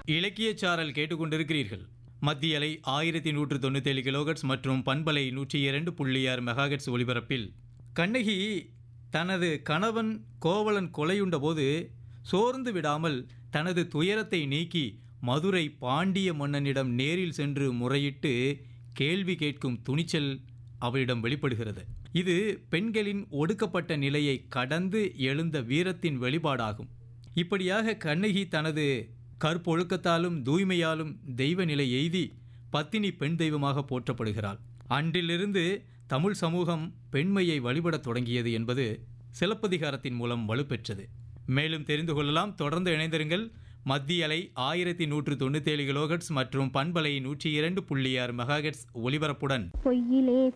இலக்கியச் சாரல் கேட்டுக்கொண்டிருக்கிறீர்கள் மத்திய அலை ஆயிரத்தி நூற்று தொண்ணூத்தேழு கிலோகட்ஸ் மற்றும் பண்பலை நூற்றி இரண்டு புள்ளி ஆறு மெகாகட்ஸ் ஒலிபரப்பில் கண்ணகி தனது கணவன் கோவலன் கொலையுண்ட போது சோர்ந்து விடாமல் தனது துயரத்தை நீக்கி மதுரை பாண்டிய மன்னனிடம் நேரில் சென்று முறையிட்டு கேள்வி கேட்கும் துணிச்சல் அவளிடம் வெளிப்படுகிறது இது பெண்களின் ஒடுக்கப்பட்ட நிலையை கடந்து எழுந்த வீரத்தின் வெளிப்பாடாகும் இப்படியாக கண்ணகி தனது கற்பொழுக்கத்தாலும் தூய்மையாலும் தெய்வ நிலை எய்தி பத்தினி பெண் தெய்வமாக போற்றப்படுகிறாள் அன்றிலிருந்து தமிழ் சமூகம் பெண்மையை வழிபடத் தொடங்கியது என்பது சிலப்பதிகாரத்தின் மூலம் வலுப்பெற்றது மேலும் தெரிந்து கொள்ளலாம் தொடர்ந்து இணைந்திருங்கள் மத்திய அலை ஆயிரத்தி நூற்று தொண்ணூத்தேழு கிலோகட்ஸ் மற்றும் பண்பலை நூற்றி இரண்டு புள்ளி ஆறு மெகாகட்ஸ் ஒலிபரப்புடன் பொய்யிலே